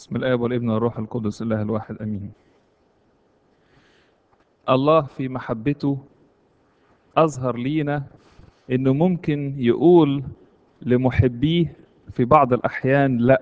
بسم الآب والابن والروح القدس الله الواحد أمين الله في محبته أظهر لينا إنه ممكن يقول لمحبيه في بعض الأحيان لأ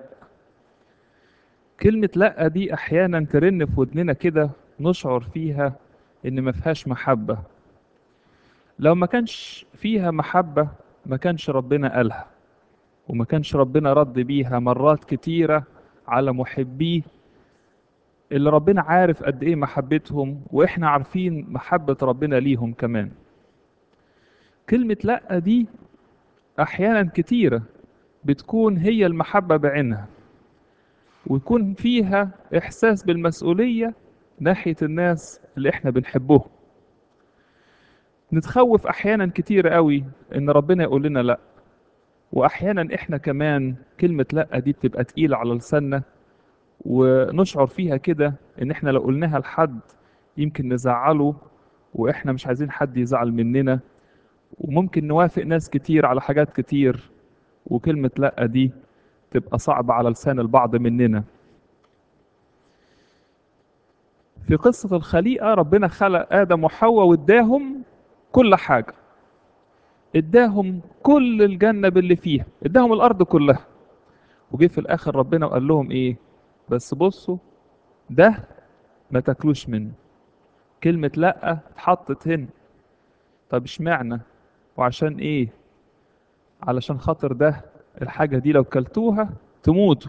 كلمة لأ دي أحيانا ترن في ودننا كده نشعر فيها إن ما فيهاش محبة لو ما كانش فيها محبة ما كانش ربنا قالها وما كانش ربنا رد بيها مرات كتيرة على محبيه اللي ربنا عارف قد ايه محبتهم واحنا عارفين محبة ربنا ليهم كمان كلمة لأ دي أحيانا كتيرة بتكون هي المحبة بعينها ويكون فيها إحساس بالمسؤولية ناحية الناس اللي احنا بنحبهم نتخوف أحيانا كتير قوي إن ربنا يقول لنا لأ وأحيانا احنا كمان كلمة لأ دي بتبقى تقيلة على لساننا ونشعر فيها كده إن احنا لو قلناها لحد يمكن نزعله وإحنا مش عايزين حد يزعل مننا وممكن نوافق ناس كتير على حاجات كتير وكلمة لأ دي تبقى صعبة على لسان البعض مننا في قصة الخليقة ربنا خلق آدم وحواء واداهم كل حاجة اداهم كل الجنة باللي فيها اداهم الأرض كلها وجه في الآخر ربنا وقال لهم إيه بس بصوا ده ما تاكلوش منه كلمة لأ اتحطت هنا طب اشمعنى وعشان ايه علشان خاطر ده الحاجة دي لو كلتوها تموتوا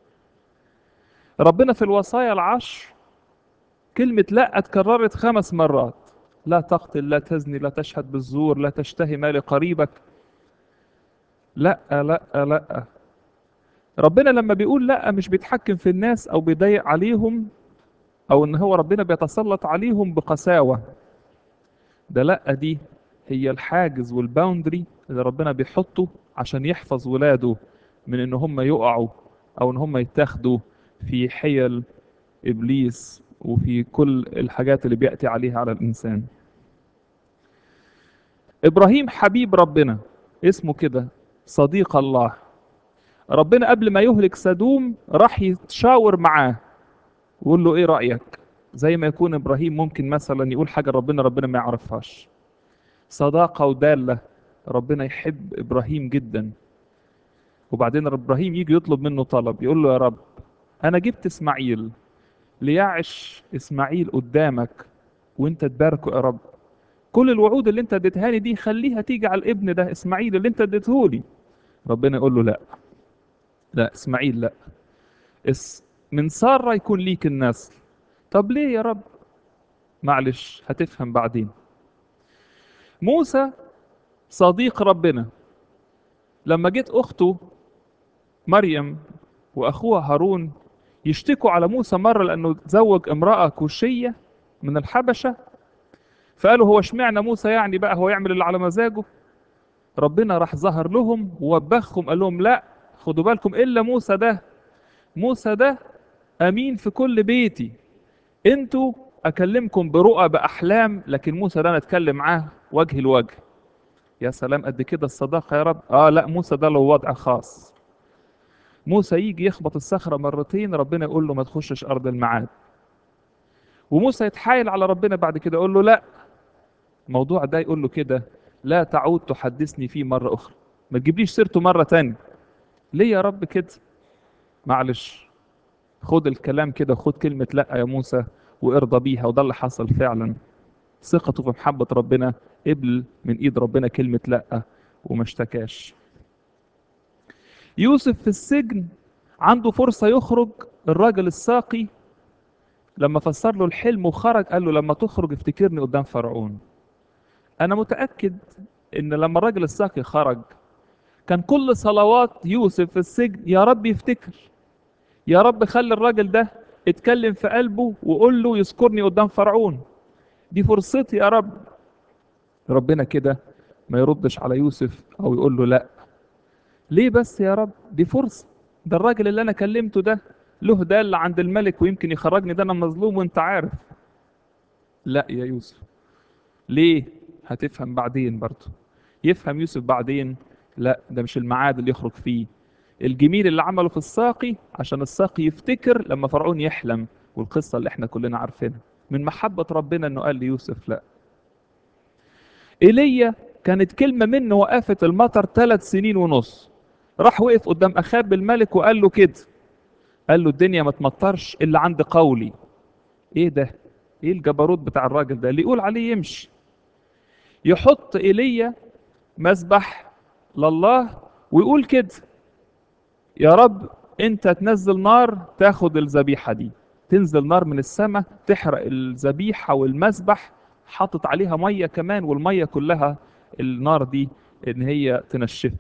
ربنا في الوصايا العشر كلمة لا اتكررت خمس مرات لا تقتل لا تزني لا تشهد بالزور لا تشتهي مال قريبك لا لا لا ربنا لما بيقول لا مش بيتحكم في الناس او بيضيق عليهم او ان هو ربنا بيتسلط عليهم بقساوة ده لا دي هي الحاجز والباوندري اللي ربنا بيحطه عشان يحفظ ولاده من ان هم يقعوا او ان هم يتاخدوا في حيل ابليس وفي كل الحاجات اللي بياتي عليها على الانسان ابراهيم حبيب ربنا اسمه كده صديق الله ربنا قبل ما يهلك سدوم راح يتشاور معاه ويقول له ايه رايك زي ما يكون ابراهيم ممكن مثلا يقول حاجه ربنا ربنا ما يعرفهاش صداقه وداله ربنا يحب ابراهيم جدا وبعدين ابراهيم يجي يطلب منه طلب يقول له يا رب انا جبت اسماعيل ليعش اسماعيل قدامك وانت تباركه يا رب كل الوعود اللي انت اديتهاني دي خليها تيجي على الابن ده اسماعيل اللي انت اديتهولي ربنا يقول له لا لا اسماعيل لا اس من سارة يكون ليك النسل طب ليه يا رب معلش هتفهم بعدين موسى صديق ربنا لما جت اخته مريم واخوها هارون يشتكوا على موسى مره لانه تزوج امراه كوشيه من الحبشه فقالوا هو اشمعنى موسى يعني بقى هو يعمل اللي على مزاجه ربنا راح ظهر لهم ووبخهم قال لهم لا خدوا بالكم الا موسى ده موسى ده امين في كل بيتي انتوا اكلمكم برؤى باحلام لكن موسى ده انا اتكلم معاه وجه لوجه يا سلام قد كده الصداقه يا رب اه لا موسى ده له وضع خاص موسى يجي يخبط الصخره مرتين ربنا يقول له ما تخشش ارض الميعاد وموسى يتحايل على ربنا بعد كده يقول له لا الموضوع ده يقول له كده لا تعود تحدثني فيه مره اخرى ما تجيبليش سيرته مره تانية ليه يا رب كده معلش خد الكلام كده خد كلمة لا يا موسى وارضى بيها وده اللي حصل فعلا ثقته في محبة ربنا قبل من ايد ربنا كلمة لا وما اشتكاش يوسف في السجن عنده فرصة يخرج الراجل الساقي لما فسر له الحلم وخرج قال له لما تخرج افتكرني قدام فرعون انا متأكد ان لما الراجل الساقي خرج كان كل صلوات يوسف في السجن يا رب يفتكر يا رب خلي الراجل ده اتكلم في قلبه وقول له يذكرني قدام فرعون دي فرصتي يا رب ربنا كده ما يردش على يوسف او يقول له لا ليه بس يا رب دي فرصة ده الراجل اللي انا كلمته ده له دال عند الملك ويمكن يخرجني ده انا مظلوم وانت عارف لا يا يوسف ليه هتفهم بعدين برضه يفهم يوسف بعدين لا ده مش الميعاد اللي يخرج فيه الجميل اللي عمله في الساقي عشان الساقي يفتكر لما فرعون يحلم والقصة اللي احنا كلنا عارفينها من محبة ربنا انه قال ليوسف لا ايليا كانت كلمة منه وقفت المطر ثلاث سنين ونص راح وقف قدام اخاب الملك وقال له كده قال له الدنيا ما تمطرش الا عند قولي ايه ده ايه الجبروت بتاع الراجل ده اللي يقول عليه يمشي يحط ايليا مسبح لله ويقول كده يا رب انت تنزل نار تاخد الذبيحه دي تنزل نار من السماء تحرق الذبيحه والمذبح حاطط عليها ميه كمان والميه كلها النار دي ان هي تنشف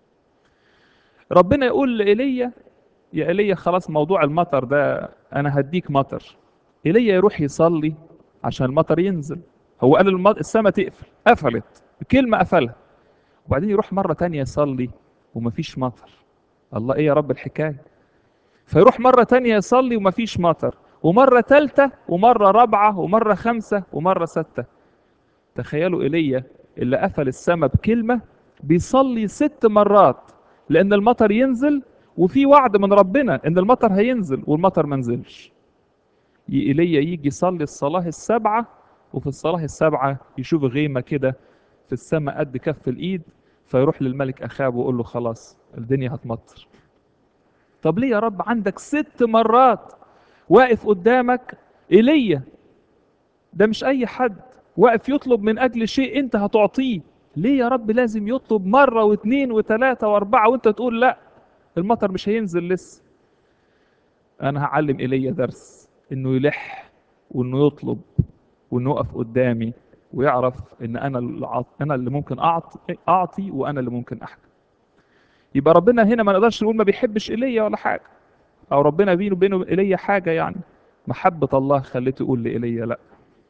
ربنا يقول لإيليا يا إيليا خلاص موضوع المطر ده انا هديك مطر إيليا يروح يصلي عشان المطر ينزل هو قال المط... السماء تقفل قفلت كلمة قفلها وبعدين يروح مرة تانية يصلي ومفيش مطر الله ايه يا رب الحكاية فيروح مرة تانية يصلي ومفيش مطر ومرة تالتة ومرة رابعة ومرة خمسة ومرة ستة تخيلوا إيليا اللي قفل السماء بكلمة بيصلي ست مرات لأن المطر ينزل وفي وعد من ربنا إن المطر هينزل والمطر ما نزلش إيليا يجي يصلي الصلاة السبعة وفي الصلاة السبعة يشوف غيمة كده في السماء قد كف الإيد فيروح للملك أخاب ويقول له خلاص الدنيا هتمطر طب ليه يا رب عندك ست مرات واقف قدامك ايليا ده مش اي حد واقف يطلب من اجل شيء انت هتعطيه ليه يا رب لازم يطلب مرة واثنين وثلاثة واربعة وانت تقول لا المطر مش هينزل لسه انا هعلم ايليا درس انه يلح وانه يطلب وانه يقف قدامي ويعرف ان انا اللي عط... انا اللي ممكن اعطي اعطي وانا اللي ممكن احكم يبقى ربنا هنا ما نقدرش نقول ما بيحبش ايليا ولا حاجه او ربنا بينه وبينه ايليا حاجه يعني محبه الله خليته يقول لايليا لا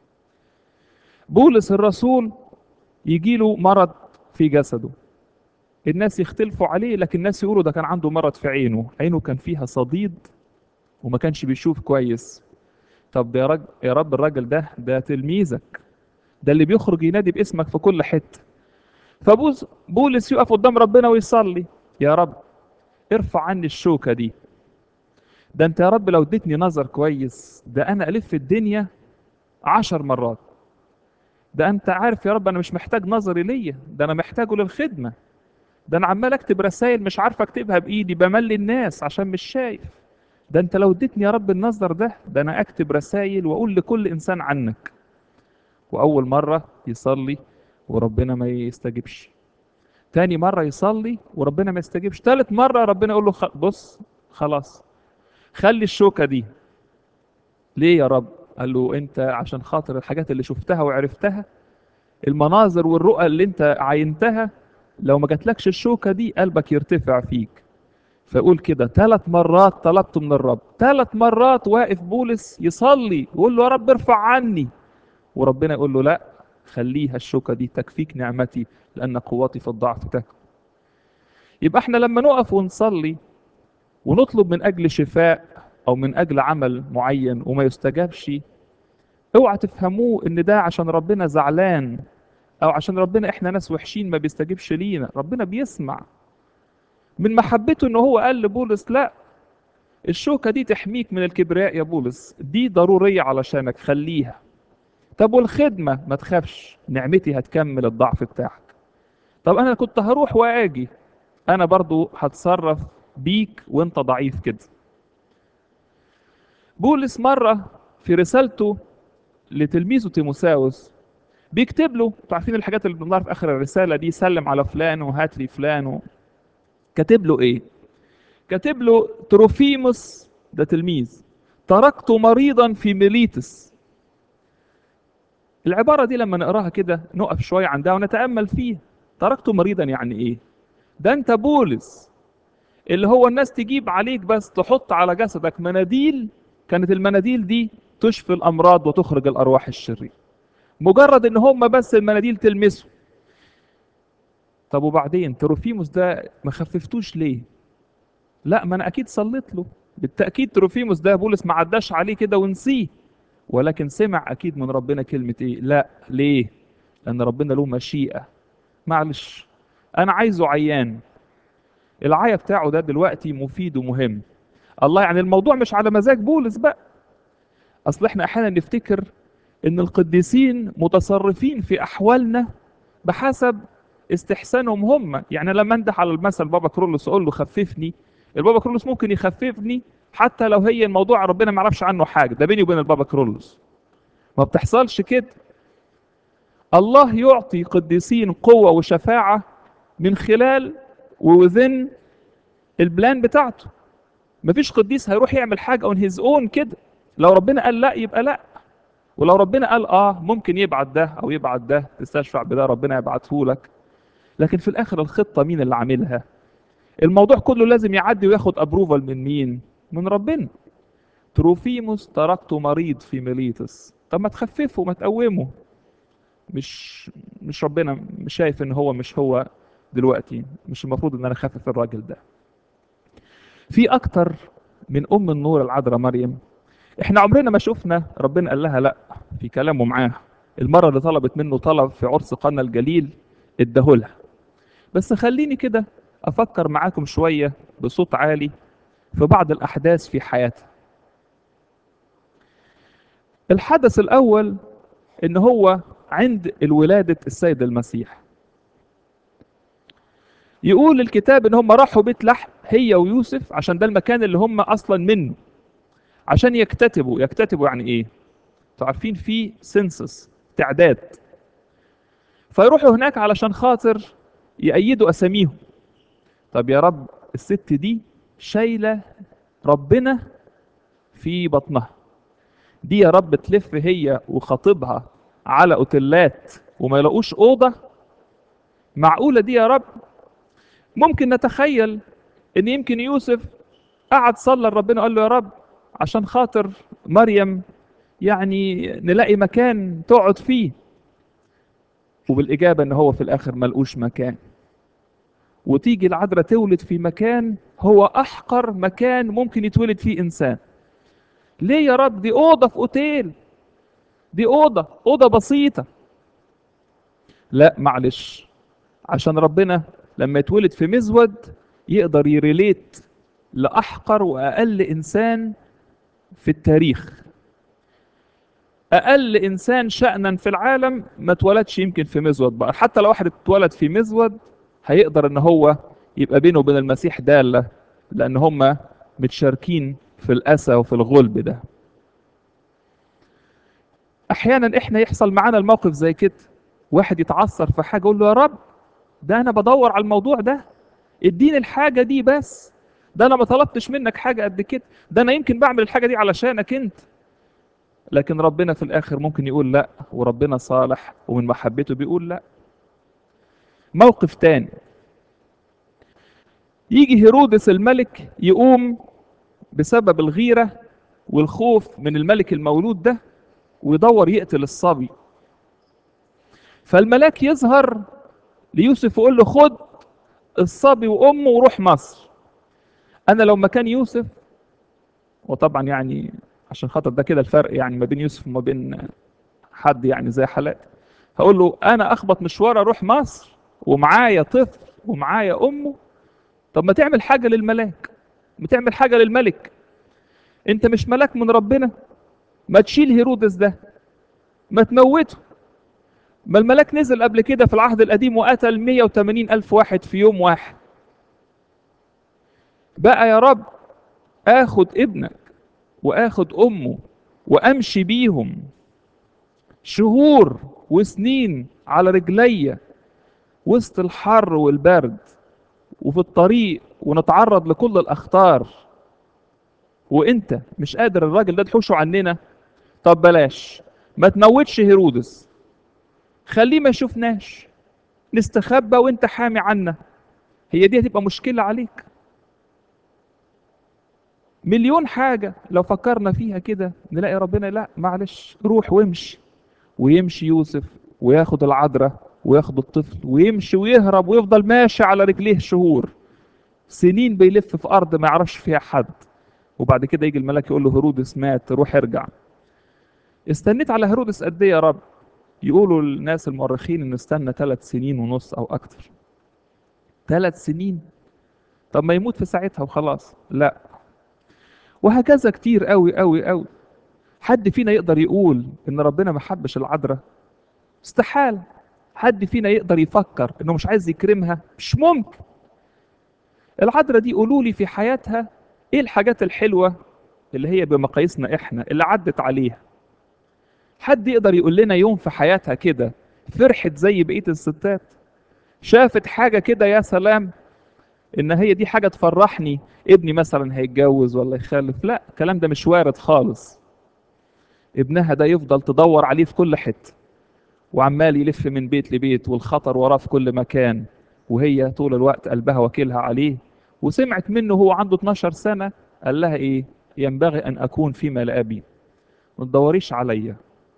بولس الرسول يجي له مرض في جسده الناس يختلفوا عليه لكن الناس يقولوا ده كان عنده مرض في عينه عينه كان فيها صديد وما كانش بيشوف كويس طب يا رج... يا رب الراجل ده ده تلميذك ده اللي بيخرج ينادي باسمك في كل حته فبوز بولس يقف قدام ربنا ويصلي يا رب ارفع عني الشوكه دي ده انت يا رب لو اديتني نظر كويس ده انا الف الدنيا عشر مرات ده انت عارف يا رب انا مش محتاج نظري ليا ده انا محتاجه للخدمه ده انا عمال اكتب رسائل مش عارف اكتبها بايدي بملي الناس عشان مش شايف ده انت لو اديتني يا رب النظر ده ده انا اكتب رسائل واقول لكل انسان عنك واول مره يصلي وربنا ما يستجيبش تاني مره يصلي وربنا ما يستجيبش تالت مره ربنا يقول له خ... بص خلاص خلي الشوكه دي ليه يا رب قال له انت عشان خاطر الحاجات اللي شفتها وعرفتها المناظر والرؤى اللي انت عينتها لو ما جاتلكش الشوكه دي قلبك يرتفع فيك فيقول كده ثلاث مرات طلبت من الرب ثلاث مرات واقف بولس يصلي يقول له يا رب ارفع عني وربنا يقول له لا خليها الشوكه دي تكفيك نعمتي لان قوتي في الضعف تكفي يبقى احنا لما نقف ونصلي ونطلب من اجل شفاء او من اجل عمل معين وما يستجابش اوعى تفهموه ان ده عشان ربنا زعلان او عشان ربنا احنا ناس وحشين ما بيستجيبش لينا ربنا بيسمع من محبته ان هو قال لبولس لا الشوكة دي تحميك من الكبرياء يا بولس دي ضرورية علشانك خليها طب والخدمة ما تخافش نعمتي هتكمل الضعف بتاعك طب انا كنت هروح واجي انا برضو هتصرف بيك وانت ضعيف كده بولس مرة في رسالته لتلميذه تيموساوس بيكتب له عارفين الحاجات اللي بنعرف في اخر الرسالة دي سلم على فلان وهات لي فلان و... كاتب له ايه كاتب له تروفيموس ده تلميذ تركته مريضا في ميليتس العبارة دي لما نقراها كده نقف شوية عندها ونتأمل فيها تركته مريضا يعني ايه ده انت بولس اللي هو الناس تجيب عليك بس تحط على جسدك مناديل كانت المناديل دي تشفي الامراض وتخرج الارواح الشريره مجرد ان هم بس المناديل تلمسه طب وبعدين تروفيموس ده ما خففتوش ليه لا ما انا اكيد صليت له بالتاكيد تروفيموس ده بولس ما عداش عليه كده ونسيه ولكن سمع اكيد من ربنا كلمه ايه لا ليه لان ربنا له مشيئه معلش انا عايزه عيان العيا بتاعه ده دلوقتي مفيد ومهم الله يعني الموضوع مش على مزاج بولس بقى اصل احنا احيانا نفتكر ان القديسين متصرفين في احوالنا بحسب استحسانهم هم يعني لما انده على المثل بابا كرولوس اقول له خففني البابا كرولوس ممكن يخففني حتى لو هي الموضوع ربنا ما يعرفش عنه حاجه ده بيني وبين البابا كرولوس ما بتحصلش كده الله يعطي قديسين قوه وشفاعه من خلال ووذن البلان بتاعته مفيش قديس هيروح يعمل حاجه اون هيز اون كده لو ربنا قال لا يبقى لا ولو ربنا قال اه ممكن يبعت ده او يبعت ده تستشفع بده ربنا يبعته لك لكن في الاخر الخطه مين اللي عاملها الموضوع كله لازم يعدي وياخد ابروفال من مين من ربنا تروفيموس تركته مريض في ميليتس طب ما تخففه ما تقومه مش مش ربنا مش شايف ان هو مش هو دلوقتي مش المفروض ان انا اخفف الراجل ده في اكتر من ام النور العذراء مريم احنا عمرنا ما شفنا ربنا قال لها لا في كلامه معاها المره اللي طلبت منه طلب في عرس قنا الجليل اداهولها بس خليني كده افكر معاكم شويه بصوت عالي في بعض الاحداث في حياتها الحدث الاول ان هو عند الولادة السيد المسيح يقول الكتاب ان هم راحوا بيت لحم هي ويوسف عشان ده المكان اللي هم اصلا منه عشان يكتتبوا يكتتبوا يعني ايه انتوا عارفين في سنسس تعداد فيروحوا هناك علشان خاطر يأيدوا اساميهم طب يا رب الست دي شايله ربنا في بطنها دي يا رب تلف هي وخطيبها على اوتيلات وما يلاقوش اوضه معقوله دي يا رب ممكن نتخيل ان يمكن يوسف قعد صلى لربنا قال له يا رب عشان خاطر مريم يعني نلاقي مكان تقعد فيه وبالاجابه ان هو في الاخر ملقوش مكان وتيجي العذراء تولد في مكان هو احقر مكان ممكن يتولد فيه انسان ليه يا رب دي اوضه في اوتيل دي اوضه اوضه بسيطه لا معلش عشان ربنا لما يتولد في مزود يقدر يريليت لاحقر واقل انسان في التاريخ اقل انسان شانا في العالم ما اتولدش يمكن في مزود بقى حتى لو واحد اتولد في مزود هيقدر ان هو يبقى بينه وبين المسيح داله لان هم متشاركين في الاسى وفي الغلب ده احيانا احنا يحصل معانا الموقف زي كده واحد يتعثر في حاجه يقول له يا رب ده انا بدور على الموضوع ده اديني الحاجه دي بس ده انا ما طلبتش منك حاجه قد كده ده انا يمكن بعمل الحاجه دي علشانك انت لكن ربنا في الاخر ممكن يقول لا وربنا صالح ومن محبته بيقول لا موقف تاني يجي هيرودس الملك يقوم بسبب الغيره والخوف من الملك المولود ده ويدور يقتل الصبي فالملاك يظهر ليوسف ويقول له خد الصبي وامه وروح مصر انا لو مكان يوسف وطبعا يعني عشان خاطر ده كده الفرق يعني ما بين يوسف وما بين حد يعني زي حالات هقول له انا اخبط مشوار اروح مصر ومعايا طفل ومعايا امه طب ما تعمل حاجه للملاك ما تعمل حاجه للملك انت مش ملاك من ربنا ما تشيل هيرودس ده ما تموته ما الملاك نزل قبل كده في العهد القديم وقتل 180 ألف واحد في يوم واحد بقى يا رب آخد ابنك وآخد أمه وأمشي بيهم شهور وسنين على رجليا وسط الحر والبرد وفي الطريق ونتعرض لكل الأخطار وانت مش قادر الراجل ده تحوشه عننا طب بلاش ما تموتش هيرودس خليه ما يشوفناش نستخبى وانت حامي عنا هي دي هتبقى مشكلة عليك مليون حاجة لو فكرنا فيها كده نلاقي ربنا لا معلش روح وامشي ويمشي يوسف وياخد العذراء وياخد الطفل ويمشي ويهرب ويفضل ماشي على رجليه شهور سنين بيلف في أرض ما يعرفش فيها حد وبعد كده يجي الملاك يقول له هيرودس مات روح ارجع استنيت على هيرودس قد ايه يا رب يقولوا الناس المؤرخين انه استنى ثلاث سنين ونص او اكتر ثلاث سنين طب ما يموت في ساعتها وخلاص لا وهكذا كتير قوي قوي قوي حد فينا يقدر يقول ان ربنا ما حبش العذراء استحال حد فينا يقدر يفكر انه مش عايز يكرمها مش ممكن العذراء دي قولوا لي في حياتها ايه الحاجات الحلوه اللي هي بمقاييسنا احنا اللي عدت عليها حد يقدر يقول لنا يوم في حياتها كده فرحت زي بقيه الستات شافت حاجه كده يا سلام ان هي دي حاجه تفرحني ابني مثلا هيتجوز ولا يخلف لا الكلام ده مش وارد خالص ابنها ده يفضل تدور عليه في كل حته وعمال يلف من بيت لبيت والخطر وراه في كل مكان وهي طول الوقت قلبها وكيلها عليه وسمعت منه هو عنده 12 سنة قال لها ايه ينبغي ان اكون فيما لابي ما تدوريش عليا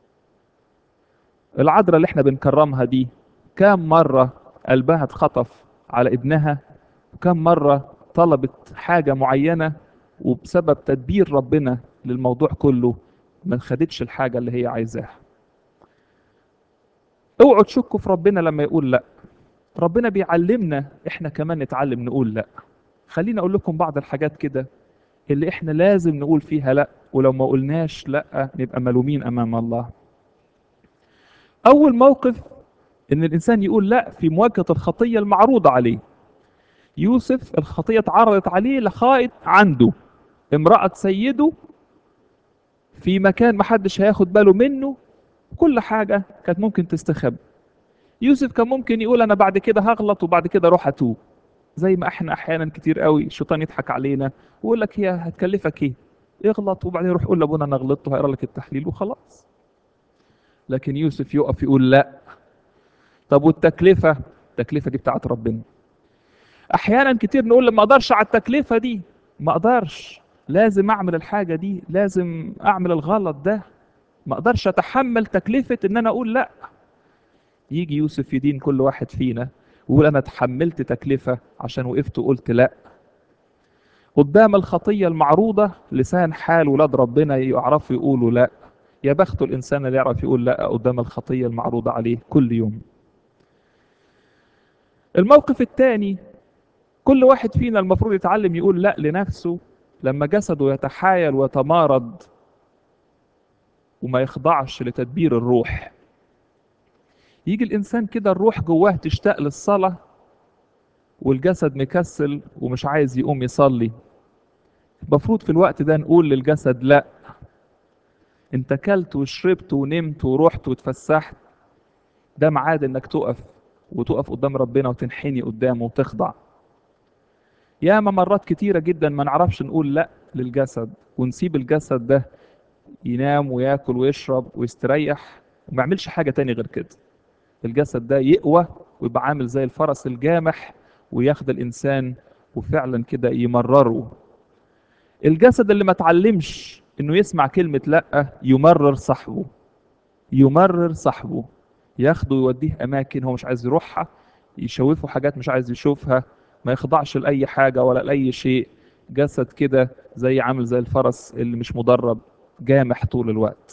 العذراء اللي احنا بنكرمها دي كام مرة قلبها اتخطف على ابنها وكم مرة طلبت حاجة معينة وبسبب تدبير ربنا للموضوع كله ما خدتش الحاجة اللي هي عايزاها اوعوا تشكوا في ربنا لما يقول لا ربنا بيعلمنا احنا كمان نتعلم نقول لا خليني اقول لكم بعض الحاجات كده اللي احنا لازم نقول فيها لا ولو ما قلناش لا نبقى ملومين امام الله اول موقف ان الانسان يقول لا في مواجهه الخطيه المعروضه عليه يوسف الخطيه اتعرضت عليه لخائط عنده امراه سيده في مكان محدش هياخد باله منه كل حاجه كانت ممكن تستخبى يوسف كان ممكن يقول انا بعد كده هغلط وبعد كده اروح اتوب زي ما احنا احيانا كتير قوي الشيطان يضحك علينا ويقول لك هي هتكلفك ايه اغلط وبعدين يروح يقول لابونا انا غلطت وهيقرا لك التحليل وخلاص لكن يوسف يقف يقول لا طب والتكلفه التكلفه دي بتاعت ربنا احيانا كتير نقول ما اقدرش على التكلفه دي ما اقدرش لازم اعمل الحاجه دي لازم اعمل الغلط ده ما اقدرش اتحمل تكلفه ان انا اقول لا يجي يوسف يدين كل واحد فينا ويقول انا اتحملت تكلفه عشان وقفت وقلت لا قدام الخطيه المعروضه لسان حال ولاد ربنا يعرفوا يقولوا لا يا بخت الانسان اللي يعرف يقول لا قدام الخطيه المعروضه عليه كل يوم الموقف الثاني كل واحد فينا المفروض يتعلم يقول لا لنفسه لما جسده يتحايل ويتمارض وما يخضعش لتدبير الروح يجي الانسان كده الروح جواه تشتاق للصلاه والجسد مكسل ومش عايز يقوم يصلي المفروض في الوقت ده نقول للجسد لا انت كلت وشربت ونمت ورحت واتفسحت ده ميعاد انك تقف وتقف قدام ربنا وتنحني قدامه وتخضع ياما مرات كتيرة جدا ما نعرفش نقول لا للجسد ونسيب الجسد ده ينام وياكل ويشرب ويستريح وما يعملش حاجة تاني غير كده الجسد ده يقوى ويبقى عامل زي الفرس الجامح وياخد الإنسان وفعلا كده يمرره الجسد اللي ما اتعلمش انه يسمع كلمة لا يمرر صاحبه يمرر صاحبه ياخده ويوديه اماكن هو مش عايز يروحها يشوفه حاجات مش عايز يشوفها ما يخضعش لاي حاجة ولا لاي شيء جسد كده زي عامل زي الفرس اللي مش مدرب جامح طول الوقت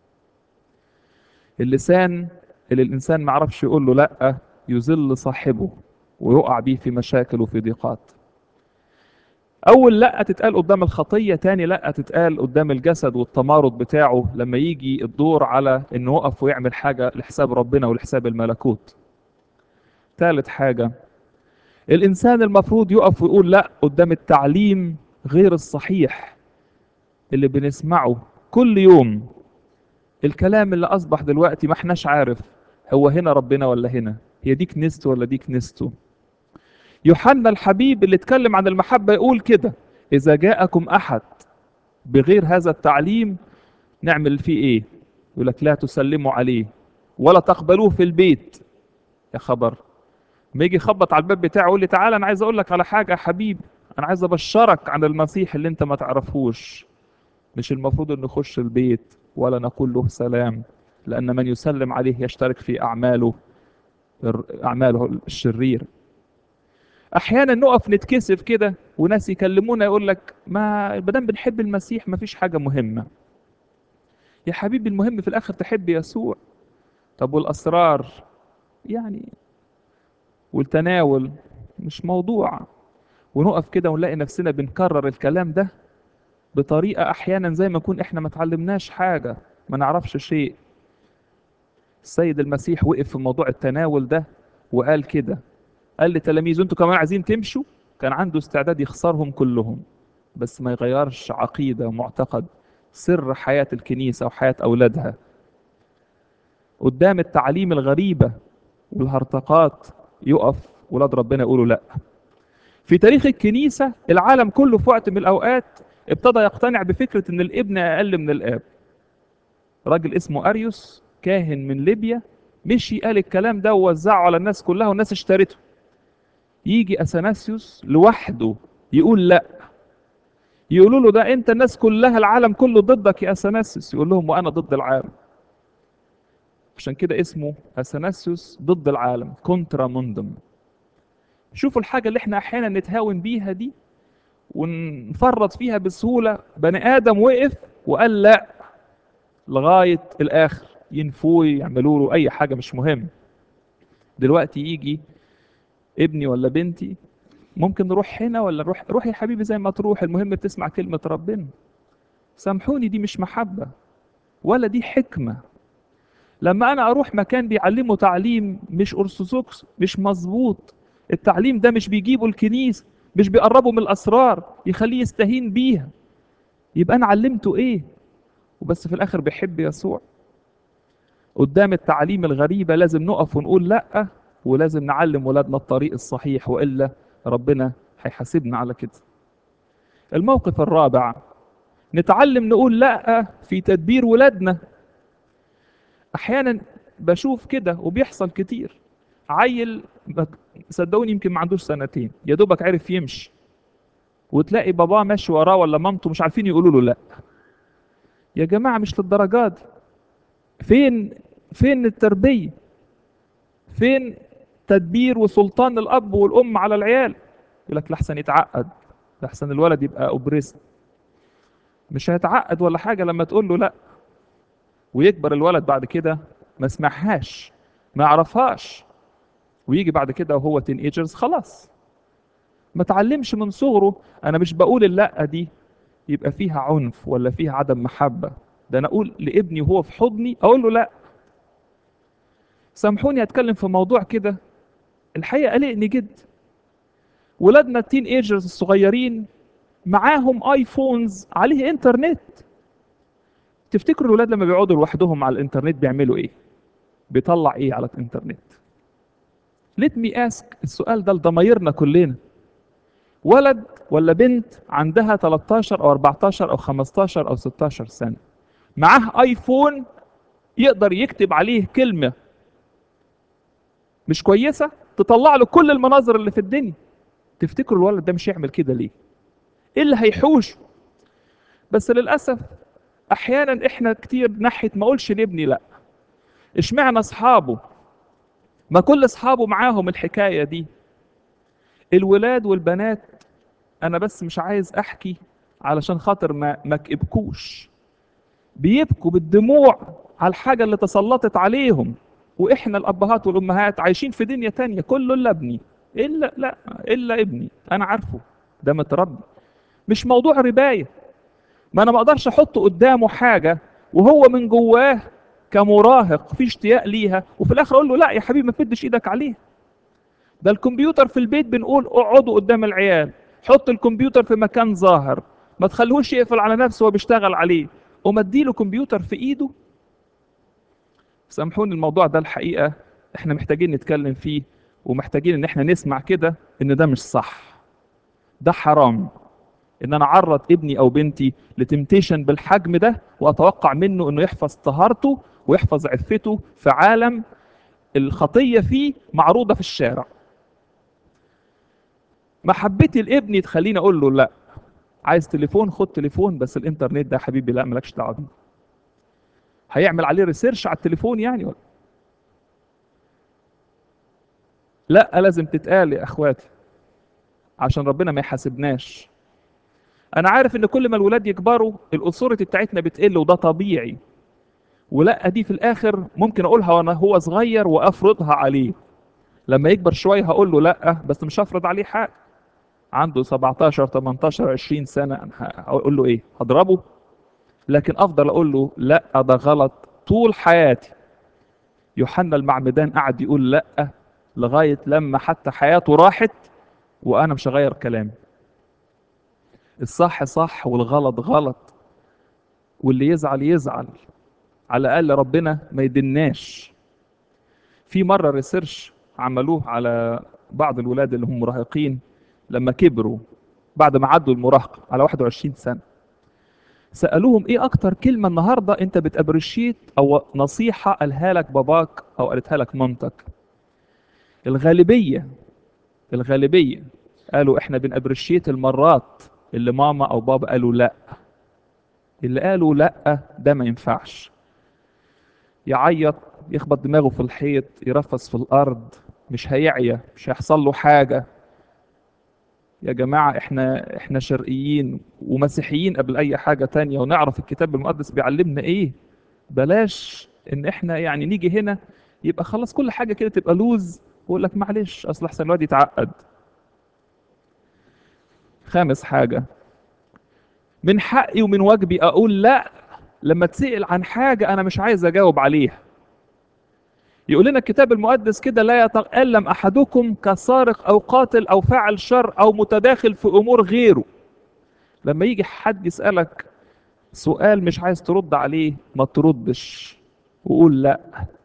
اللسان اللي الانسان ما عرفش يقول له لا يذل صاحبه ويقع بيه في مشاكل وفي ضيقات اول لا تتقال قدام الخطيه تاني لا تتقال قدام الجسد والتمارض بتاعه لما يجي الدور على انه يقف ويعمل حاجه لحساب ربنا ولحساب الملكوت ثالث حاجه الانسان المفروض يقف ويقول لا قدام التعليم غير الصحيح اللي بنسمعه كل يوم الكلام اللي اصبح دلوقتي ما احناش عارف هو هنا ربنا ولا هنا هي دي كنيسته ولا دي كنيسته يوحنا الحبيب اللي اتكلم عن المحبة يقول كده إذا جاءكم أحد بغير هذا التعليم نعمل فيه إيه؟ يقول لك لا تسلموا عليه ولا تقبلوه في البيت يا خبر ما يجي يخبط على الباب بتاعه يقول لي تعالى أنا عايز أقول لك على حاجة يا حبيب أنا عايز أبشرك عن المسيح اللي أنت ما تعرفوش مش المفروض إنه يخش البيت ولا نقول له سلام لأن من يسلم عليه يشترك في أعماله أعماله الشرير احيانا نقف نتكسف كده وناس يكلمونا يقول لك ما دام بنحب المسيح ما فيش حاجه مهمه يا حبيبي المهم في الاخر تحب يسوع طب والاسرار يعني والتناول مش موضوع ونقف كده ونلاقي نفسنا بنكرر الكلام ده بطريقة أحيانا زي ما نكون إحنا ما تعلمناش حاجة ما نعرفش شيء السيد المسيح وقف في موضوع التناول ده وقال كده قال لتلاميذه انتوا كمان عايزين تمشوا كان عنده استعداد يخسرهم كلهم بس ما يغيرش عقيدة ومعتقد سر حياة الكنيسة وحياة أولادها قدام التعليم الغريبة والهرطقات يقف ولاد ربنا يقولوا لا في تاريخ الكنيسة العالم كله في وقت من الأوقات ابتدى يقتنع بفكرة ان الابن أقل من الآب راجل اسمه أريوس كاهن من ليبيا مشي قال الكلام ده ووزعه على الناس كلها والناس اشترته يجي اثناسيوس لوحده يقول لا يقولوا له ده انت الناس كلها العالم كله ضدك يا اثناسيوس يقول لهم وانا ضد العالم عشان كده اسمه اثناسيوس ضد العالم كونترا موندم شوفوا الحاجه اللي احنا احيانا نتهاون بيها دي ونفرط فيها بسهوله بني ادم وقف وقال لا لغايه الاخر ينفوه يعملوا له اي حاجه مش مهم دلوقتي يجي ابني ولا بنتي ممكن نروح هنا ولا نروح روح يا حبيبي زي ما تروح المهم بتسمع كلمه ربنا سامحوني دي مش محبه ولا دي حكمه لما انا اروح مكان بيعلموا تعليم مش ارثوذكس مش مظبوط التعليم ده مش بيجيبه الكنيسه مش بيقربه من الاسرار يخليه يستهين بيها يبقى انا علمته ايه وبس في الاخر بيحب يسوع قدام التعليم الغريبة لازم نقف ونقول لأ ولازم نعلم ولادنا الطريق الصحيح وإلا ربنا هيحاسبنا على كده الموقف الرابع نتعلم نقول لأ في تدبير ولادنا أحيانا بشوف كده وبيحصل كتير عيل صدقوني يمكن ما عندوش سنتين يا دوبك عرف يمشي وتلاقي باباه ماشي وراه ولا مامته مش عارفين يقولوا له لا يا جماعه مش للدرجات دي فين فين التربيه فين تدبير وسلطان الاب والام على العيال يقول لك لحسن يتعقد لحسن الولد يبقى اوبريست مش هيتعقد ولا حاجه لما تقول له لا ويكبر الولد بعد كده ما سمعهاش ما يعرفهاش ويجي بعد كده وهو تين ايجرز خلاص ما تعلمش من صغره انا مش بقول اللا دي يبقى فيها عنف ولا فيها عدم محبه ده انا اقول لابني وهو في حضني اقول له لا سامحوني اتكلم في موضوع كده الحقيقه قلقني جدا ولادنا التين ايجرز الصغيرين معاهم ايفونز عليه انترنت تفتكروا الولاد لما بيقعدوا لوحدهم على الانترنت بيعملوا ايه بيطلع ايه على الانترنت ليت مي اسك السؤال ده لضمايرنا كلنا ولد ولا بنت عندها 13 او 14 او 15 او 16 سنه معاه ايفون يقدر يكتب عليه كلمه مش كويسه تطلع له كل المناظر اللي في الدنيا تفتكروا الولد ده مش يعمل كده ليه ايه اللي هيحوشه بس للاسف احيانا احنا كتير ناحيه ما اقولش لابني لا اشمعنى اصحابه ما كل اصحابه معاهم الحكايه دي الولاد والبنات انا بس مش عايز احكي علشان خاطر ما ما كبكوش بيبكوا بالدموع على الحاجه اللي تسلطت عليهم واحنا الابهات والامهات عايشين في دنيا تانية كله الا ابني الا لا الا ابني انا عارفه ده متربي مش موضوع ربايه ما انا ما اقدرش احط قدامه حاجه وهو من جواه كمراهق في اشتياق ليها وفي الاخر اقول له لا يا حبيبي ما تمدش ايدك عليه ده الكمبيوتر في البيت بنقول اقعدوا قدام العيال حط الكمبيوتر في مكان ظاهر ما تخليهوش يقفل على نفسه وهو بيشتغل عليه وما اديله كمبيوتر في ايده سامحوني الموضوع ده الحقيقه احنا محتاجين نتكلم فيه ومحتاجين ان احنا نسمع كده ان ده مش صح ده حرام ان انا اعرض ابني او بنتي لتمتيشن بالحجم ده واتوقع منه انه يحفظ طهارته ويحفظ عفته في عالم الخطيه فيه معروضه في الشارع محبتي لابني تخليني اقول له لا عايز تليفون خد تليفون بس الانترنت ده يا حبيبي لا مالكش دعوه بيه هيعمل عليه ريسيرش على التليفون يعني ولا لا لازم تتقال يا اخواتي عشان ربنا ما يحاسبناش انا عارف ان كل ما الولاد يكبروا الاثوريتي بتاعتنا بتقل وده طبيعي ولا دي في الاخر ممكن اقولها وانا هو صغير وافرضها عليه لما يكبر شويه هقول له لا بس مش هفرض عليه حاجه عنده 17 18 20 سنة أنا هقول له إيه هضربه لكن أفضل أقول له لا ده غلط طول حياتي يوحنا المعمدان قعد يقول لا لغاية لما حتى حياته راحت وأنا مش هغير كلامي الصح صح والغلط غلط واللي يزعل يزعل على الأقل ربنا ما يدناش في مرة ريسيرش عملوه على بعض الولاد اللي هم مراهقين لما كبروا بعد ما عدوا المراهقة على 21 سنة سألوهم ايه اكتر كلمة النهاردة انت بتابريشيت او نصيحة قالها لك باباك او قالتها لك مامتك الغالبية الغالبية قالوا احنا بنابريشيت المرات اللي ماما او بابا قالوا لا اللي قالوا لا ده ما ينفعش يعيط يخبط دماغه في الحيط يرفس في الارض مش هيعيا مش هيحصل له حاجة يا جماعة احنا احنا شرقيين ومسيحيين قبل اي حاجة تانية ونعرف الكتاب المقدس بيعلمنا ايه بلاش ان احنا يعني نيجي هنا يبقى خلاص كل حاجة كده تبقى لوز ويقول لك معلش اصل احسن الواد يتعقد خامس حاجة من حقي ومن واجبي اقول لا لما تسأل عن حاجة انا مش عايز اجاوب عليها يقول لنا الكتاب المقدس كده لا يتألم أحدكم كسارق أو قاتل أو فاعل شر أو متداخل في أمور غيره لما يجي حد يسألك سؤال مش عايز ترد عليه ما تردش وقول لا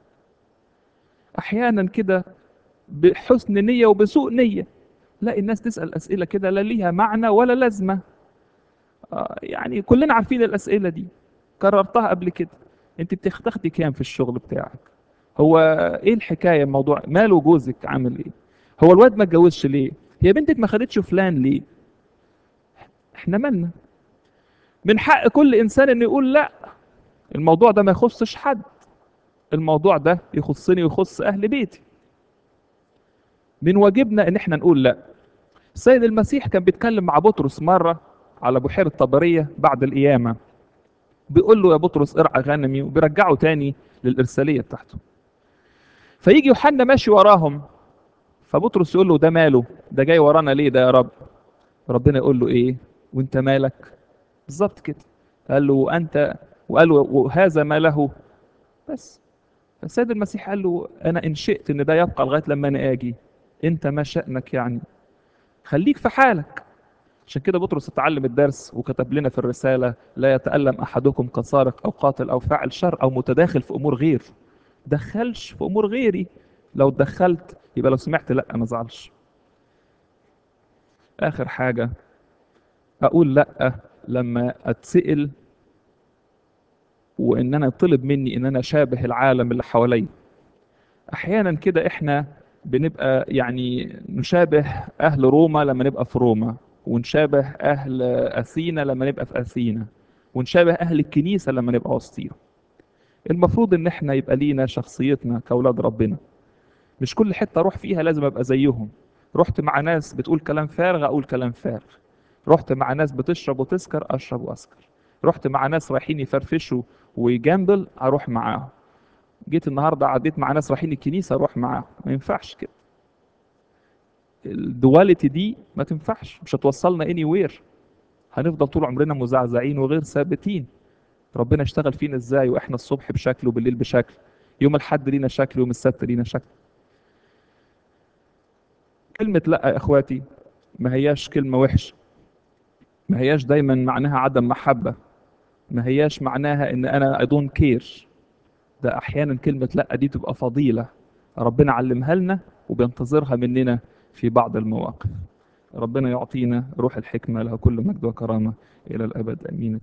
أحيانا كده بحسن نية وبسوء نية لا الناس تسأل أسئلة كده لا ليها معنى ولا لازمة آه يعني كلنا عارفين الأسئلة دي كررتها قبل كده انت بتاخدي كام في الشغل بتاعك هو ايه الحكايه الموضوع ماله جوزك عامل ايه هو الواد ما اتجوزش ليه هي بنتك ما خدتش فلان ليه احنا مالنا من حق كل انسان انه يقول لا الموضوع ده ما يخصش حد الموضوع ده يخصني ويخص اهل بيتي من واجبنا ان احنا نقول لا السيد المسيح كان بيتكلم مع بطرس مره على بحيره طبريه بعد القيامه بيقول له يا بطرس ارعى غنمي وبيرجعه تاني للارساليه بتاعته فيجي يوحنا ماشي وراهم فبطرس يقول له ده ماله ده جاي ورانا ليه ده يا رب ربنا يقول له ايه وانت مالك بالظبط كده قال له وانت وقال له وهذا ما له بس السيد المسيح قال له انا ان شئت ان ده يبقى لغايه لما انا اجي انت ما شانك يعني خليك في حالك عشان كده بطرس اتعلم الدرس وكتب لنا في الرساله لا يتالم احدكم كسارق او قاتل او فاعل شر او متداخل في امور غير دخلش في امور غيري لو اتدخلت يبقى لو سمعت لا ما ازعلش اخر حاجه اقول لا لما اتسال وان انا طلب مني ان انا شابه العالم اللي حواليا احيانا كده احنا بنبقى يعني نشابه اهل روما لما نبقى في روما ونشابه اهل اثينا لما نبقى في اثينا ونشابه اهل الكنيسه لما نبقى وسطيهم المفروض ان احنا يبقى لينا شخصيتنا كاولاد ربنا مش كل حته اروح فيها لازم ابقى زيهم رحت مع ناس بتقول كلام فارغ اقول كلام فارغ رحت مع ناس بتشرب وتسكر اشرب واسكر رحت مع ناس رايحين يفرفشوا ويجامبل اروح معاهم جيت النهارده عديت مع ناس رايحين الكنيسه اروح معاهم ما ينفعش كده الدواليتي دي ما تنفعش مش هتوصلنا اني وير هنفضل طول عمرنا مزعزعين وغير ثابتين ربنا اشتغل فينا ازاي واحنا الصبح بشكل وبالليل بشكل يوم الحد لينا شكل يوم السبت لينا شكل كلمة لا يا اخواتي ما هياش كلمة وحشة ما هياش دايما معناها عدم محبة ما هياش معناها ان انا I don't care ده احيانا كلمة لا دي تبقى فضيلة ربنا علمها لنا وبينتظرها مننا في بعض المواقف ربنا يعطينا روح الحكمة له كل مجد وكرامة إلى الأبد أمين